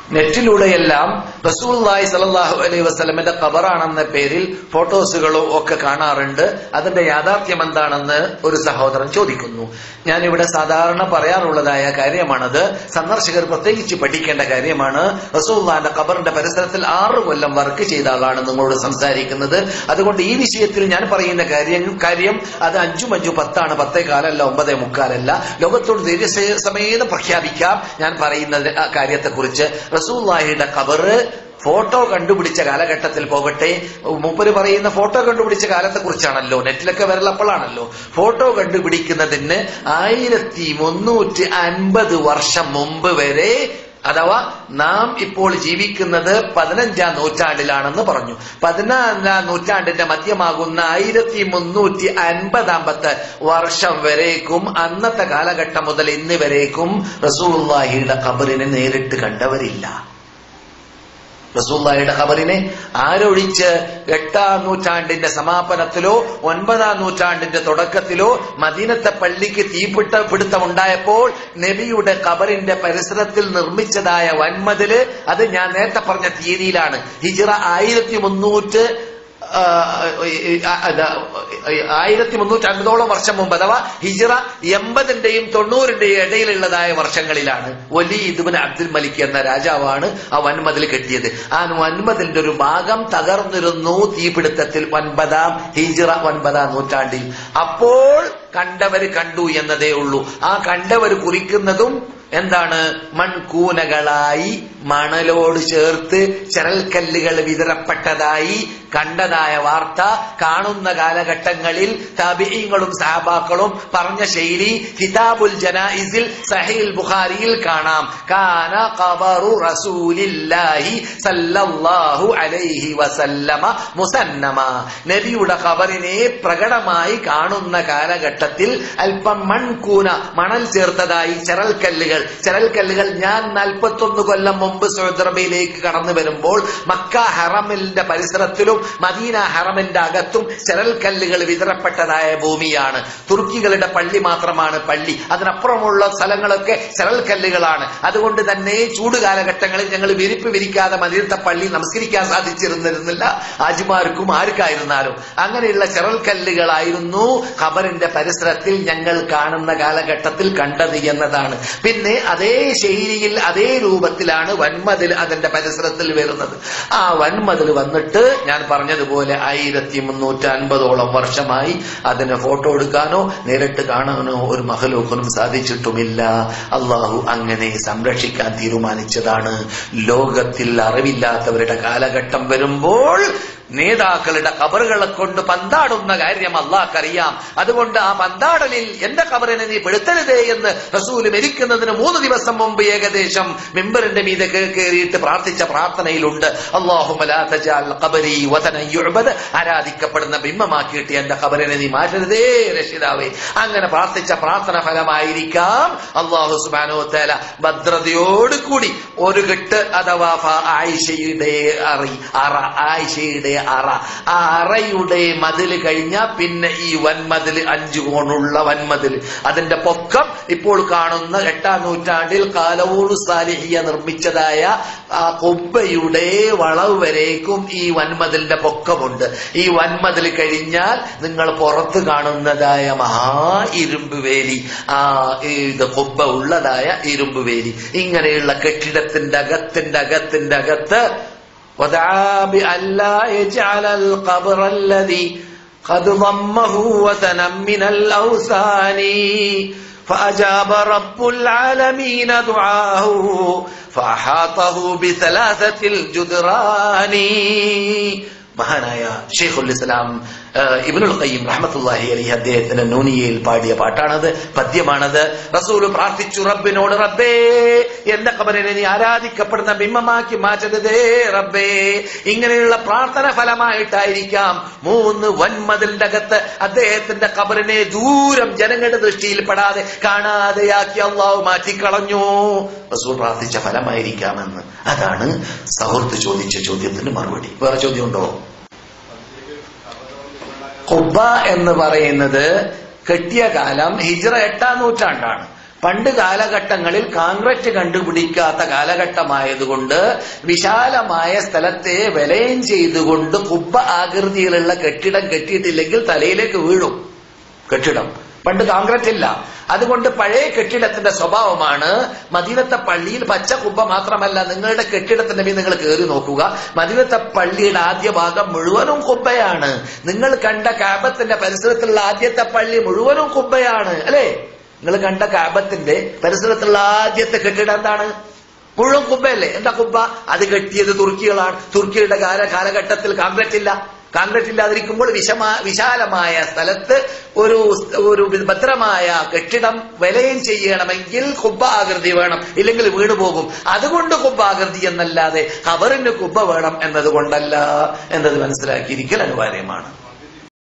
നെറ്റിലൂടെയെല്ലാം റസൂല്ലായി സലല്ലാഹു അലൈഹി വസ്ലമിന്റെ ഖബറാണെന്ന പേരിൽ ഫോട്ടോസുകളും ഒക്കെ കാണാറുണ്ട് അതിന്റെ യാഥാർത്ഥ്യം എന്താണെന്ന് ഒരു സഹോദരൻ ചോദിക്കുന്നു ഞാൻ ഇവിടെ സാധാരണ പറയാറുള്ളതായ കാര്യമാണത് സന്ദർശകർ പ്രത്യേകിച്ച് പഠിക്കേണ്ട കാര്യമാണ് റസൂല്ലാന്റെ ഖബറിന്റെ പരിസരത്തിൽ ആറ് കൊല്ലം വർക്ക് ചെയ്ത ആളാണ് നിങ്ങളോട് സംസാരിക്കുന്നത് അതുകൊണ്ട് ഈ വിഷയത്തിൽ ഞാൻ പറയുന്ന കാര്യം കാര്യം അത് അഞ്ചും അഞ്ചു പത്താണ് പത്തേ കാലല്ല ഒമ്പതേ മുക്കാലല്ല ലോകത്തോട് ധൈര്യസമേതം പ്രഖ്യാപിക്കാം ഞാൻ പറയുന്ന കാര്യത്തെക്കുറിച്ച് റസൂല്ലാഹിയുടെ ഖബറ് ഫോട്ടോ കണ്ടുപിടിച്ച കാലഘട്ടത്തിൽ പോകട്ടെ മൂപ്പര് പറയുന്ന ഫോട്ടോ കണ്ടുപിടിച്ച കാലത്തെ കുറിച്ചാണല്ലോ നെറ്റിലൊക്കെ വരലപ്പോഴാണല്ലോ ഫോട്ടോ കണ്ടുപിടിക്കുന്നതിന് ആയിരത്തി മുന്നൂറ്റി അൻപത് വർഷം മുമ്പ് വരെ അഥവാ നാം ഇപ്പോൾ ജീവിക്കുന്നത് പതിനഞ്ചാം നൂറ്റാണ്ടിലാണെന്ന് പറഞ്ഞു പതിനാലാം നൂറ്റാണ്ടിന്റെ മധ്യമാകുന്ന ആയിരത്തി മുന്നൂറ്റി അൻപതാമ്പത്തെ വർഷം വരേക്കും അന്നത്തെ കാലഘട്ടം മുതൽ ഇന്ന് വരേക്കും റസൂള്ളാഹിയുടെ ഖബറിനെ നേരിട്ട് കണ്ടവരില്ല റസൂള്ളാഹിയുടെ ഖബറിനെ ആരൊഴിച്ച് എട്ടാം നൂറ്റാണ്ടിന്റെ സമാപനത്തിലോ ഒൻപതാം നൂറ്റാണ്ടിന്റെ തുടക്കത്തിലോ മദീനത്തെ പള്ളിക്ക് തീപിട്ട പിടുത്തം ഉണ്ടായപ്പോൾ നബിയുടെ ഖബറിന്റെ പരിസരത്തിൽ നിർമ്മിച്ചതായ വൻമതില് അത് ഞാൻ നേരത്തെ പറഞ്ഞ തീയതിയിലാണ് ഹിജിറ ആയിരത്തി മുന്നൂറ്റ് ആയിരത്തി മുന്നൂറ്റി അൻപതോളം വർഷം മുമ്പ് അഥവാ ഹിജിറ എൺപതിന്റെയും തൊണ്ണൂറിന്റെയും ഇടയിലുള്ളതായ വർഷങ്ങളിലാണ് വലി ഇതുബിൻ അബ്ദുൽ മലിക് എന്ന രാജാവാണ് ആ വൻമതിൽ കെട്ടിയത് ആ വൻമതിലിന്റെ ഒരു ഭാഗം തകർന്നിരുന്നു തീപിടുത്തത്തിൽ ഒൻപതാം ഹിജിറ ഒൻപതാം നൂറ്റാണ്ടിൽ അപ്പോൾ കണ്ടവര് കണ്ടു എന്നതേ ഉള്ളൂ ആ കണ്ടവര് കുറിക്കുന്നതും എന്താണ് മൺകൂനകളായി മണലോട് ചേർത്ത് ചരൽക്കല്ലുകൾ വിതരപ്പെട്ടതായി കണ്ടതായ വാർത്ത കാണുന്ന കാലഘട്ടങ്ങളിൽ തബിങ്ങളും സാബാക്കളും പറഞ്ഞ ശൈലി കിതാബുൽ ജനായിസിൽ സഹീൽ ബുഖാരിയിൽ കാണാം കാന ഖബറു റസൂലില്ലാഹി സല്ലല്ലാഹു അലൈഹി വസല്ലമ മുസന്നമ നബിയുടെ ഖബറിനെ പ്രകടമായി കാണുന്ന കാലഘട്ടത്തിൽ അല്പം മൺകൂന മണൽ ചേർത്തതായി ചരൽക്കല്ലുകൾ ചരൽക്കല്ലുകൾ ഞാൻ നാൽപ്പത്തൊന്ന് കൊല്ലം മുമ്പ് സൗദി അറേബ്യയിലേക്ക് കടന്നു വരുമ്പോൾ മക്ക ഹറമിന്റെ പരിസരത്തിലും മദീന ഹറമിന്റെ അകത്തും ചരൽക്കല്ലുകൾ വിതരപ്പെട്ടതായ ഭൂമിയാണ് തുർക്കികളുടെ പള്ളി മാത്രമാണ് പള്ളി അതിനപ്പുറമുള്ള സ്ഥലങ്ങളൊക്കെ ചരൽക്കല്ലുകളാണ് അതുകൊണ്ട് തന്നെ ചൂട് കാലഘട്ടങ്ങളിൽ ഞങ്ങൾ വിരിപ്പ് വിരിക്കാതെ മദീനത്തെ പള്ളി നമസ്കരിക്കാൻ സാധിച്ചിരുന്നിരുന്നില്ല ആജിമാർക്കും ആർക്കായിരുന്നാലും അങ്ങനെയുള്ള ചരൽക്കല്ലുകളായിരുന്നു ഖബറിന്റെ പരിസരത്തിൽ ഞങ്ങൾ കാണുന്ന കാലഘട്ടത്തിൽ കണ്ടത് എന്നതാണ് പിന്നെ അതേ ശൈലിയിൽ അതേ രൂപത്തിലാണ് വൻമതിൽ അതിന്റെ പരിസരത്തിൽ വരുന്നത് ആ വൻമതിൽ വന്നിട്ട് ഞാൻ പറഞ്ഞതുപോലെ ആയിരത്തി മുന്നൂറ്റി അൻപതോളം വർഷമായി അതിന് ഫോട്ടോ എടുക്കാനോ നേരിട്ട് കാണാനോ ഒരു മഹലൂക്കിനും സാധിച്ചിട്ടുമില്ല അള്ളാഹു അങ്ങനെ സംരക്ഷിക്കാൻ തീരുമാനിച്ചതാണ് ലോകത്തിൽ അറിവില്ലാത്തവരുടെ കാലഘട്ടം വരുമ്പോൾ നേതാക്കളുടെ കബറുകളെ കൊണ്ട് പന്താടുന്ന കാര്യം അള്ളാഹ്ക്കറിയാം അതുകൊണ്ട് ആ പന്താടലിൽ എന്റെ കബറിനെ നീ പെടുത്തരുതേ എന്ന് റസൂല് മരിക്കുന്നതിന് മൂന്ന് ദിവസം മുമ്പ് ഏകദേശം മെമ്പറിന്റെ മീതെ കയറിയിട്ട് പ്രാർത്ഥിച്ച പ്രാർത്ഥനയിലുണ്ട് അള്ളാഹുബലാത്തജാൽ ആരാധിക്കപ്പെടുന്ന ബിംബമാക്കിയിട്ട് എന്റെ കബറിനെ നീ മാറ്റരുതേ രക്ഷിതാവേ അങ്ങനെ പ്രാർത്ഥിച്ച പ്രാർത്ഥന ഫലമായിരിക്കാം അള്ളാഹു സുബാനോ തല ഭദ്രതയോടുകൂടി ഒരു കെട്ട് അഥവാ ആയിഷയുടെ അറി അറ ആയിഷയുടെ അറ ആ അറയുടെ മതിൽ കഴിഞ്ഞാൽ പിന്നെ ഈ വൻമതിൽ അഞ്ചു കോണുള്ള വൻമതിൽ അതിന്റെ പൊക്കം ഇപ്പോൾ കാണുന്ന എട്ടാം നൂറ്റാണ്ടിൽ കാലവൂർ സാലിഹിയ നിർമ്മിച്ചതായ ആ കൊബ്ബയുടെ വളവ് വരേക്കും ഈ വൻമതിലിന്റെ പൊക്കമുണ്ട് ഈ വൻമതിൽ കഴിഞ്ഞാൽ നിങ്ങൾ പുറത്ത് കാണുന്നതായ മഹാ ഇരുമ്പ് വേലി ആ ഇത് കൊബ്ബ ഉള്ളതായ ഇരുമ്പ് വേലി ഇങ്ങനെയുള്ള കെട്ടിടത്തിന്റെ അകത്തിന്റെ അകത്തിന്റെ അകത്ത് ودعا بألا يجعل القبر الذي قد ضمه وثنا من الأوثان فأجاب رب العالمين دعاه فأحاطه بثلاثة الجدران മഹാനായ ഷെയ്ഖുൽ ഇസ്ലാം ഇബിനുൽ ഖയ്യിം റഹ്മത്തുള്ളാഹി അലൈഹി അദ്ദേഹത്തിന്റെ നൂനിയയിൽ പാടിയ പാട്ടാണത് പദ്യമാണത് റസൂൽ പ്രാർത്ഥിച്ചു റബ്ബിനോട് റബ്ബേ എന്റെ കബറിനെ നീ ആരാധിക്കപ്പെടുന്ന ബിംബമാക്കി മാറ്റരുതേ റബ്ബേ ഇങ്ങനെയുള്ള പ്രാർത്ഥന ഫലമായിട്ടായിരിക്കാം മൂന്ന് വൻമതിലിന്റെ അകത്ത് അദ്ദേഹത്തിന്റെ കബറിനെ ദൂരം ജനങ്ങളുടെ ദൃഷ്ടിയിൽ പെടാതെ കാണാതെയാക്കി അള്ളാഹു മാറ്റിക്കളഞ്ഞു റസൂൽ പ്രാർത്ഥിച്ച ഫലമായിരിക്കാമെന്ന് അതാണ് സൗഹൃദ് ചോദിച്ച ചോദ്യത്തിന് മറുപടി വേറെ ചോദ്യമുണ്ടോ ഖുബ എന്ന് പറയുന്നത് കെട്ടിയ കാലം ഹിജ്റ എട്ടാം നൂറ്റാണ്ടാണ് പണ്ട് കാലഘട്ടങ്ങളിൽ കോൺക്രീറ്റ് കണ്ടുപിടിക്കാത്ത കാലഘട്ടമായതുകൊണ്ട് വിശാലമായ സ്ഥലത്തെ വിലയം ചെയ്തുകൊണ്ട് കുബ്ബ ആകൃതിയിലുള്ള കെട്ടിടം കെട്ടിയിട്ടില്ലെങ്കിൽ തലയിലേക്ക് വീഴും കെട്ടിടം പണ്ട് കോൺക്രീറ്റ് ഇല്ല അതുകൊണ്ട് പഴയ കെട്ടിടത്തിന്റെ സ്വഭാവമാണ് മദീനത്തെ പള്ളിയിൽ പച്ച കുബ്ബ മാത്രമല്ല നിങ്ങളുടെ കെട്ടിടത്തിന്റെ മീത് നിങ്ങൾ കയറി നോക്കുക മദീനത്തെ പള്ളിയുടെ ആദ്യ ഭാഗം മുഴുവനും കുബ്ബയാണ് നിങ്ങൾ കണ്ട കാബത്തിന്റെ പരിസരത്തുള്ള ആദ്യത്തെ പള്ളി മുഴുവനും കുബ്ബയാണ് അല്ലേ നിങ്ങൾ കണ്ട കാബത്തിന്റെ പരിസരത്തുള്ള ആദ്യത്തെ കെട്ടിടം എന്താണ് മുഴുവൻ കുബ്ബയല്ലേ എന്താ കുബ്ബ അത് കെട്ടിയത് തുർക്കികളാണ് തുർക്കിയുടെ കാല കാലഘട്ടത്തിൽ കോൺക്രീറ്റ് ഇല്ല കോൺക്രീറ്റ് ഇല്ലാതിരിക്കുമ്പോൾ വിശമാ വിശാലമായ സ്ഥലത്ത് ഒരു ഒരു ഭദ്രമായ കെട്ടിടം വിലയം ചെയ്യണമെങ്കിൽ കുബ്ബ ആകൃതി വേണം ഇല്ലെങ്കിൽ വീണു പോകും അതുകൊണ്ട് കുബ്ബ ആകൃതി എന്നല്ലാതെ ഖബറിന് കുബ്ബ വേണം എന്നതുകൊണ്ടല്ല എന്നത് മനസ്സിലാക്കിയിരിക്കൽ അനിവാര്യമാണ്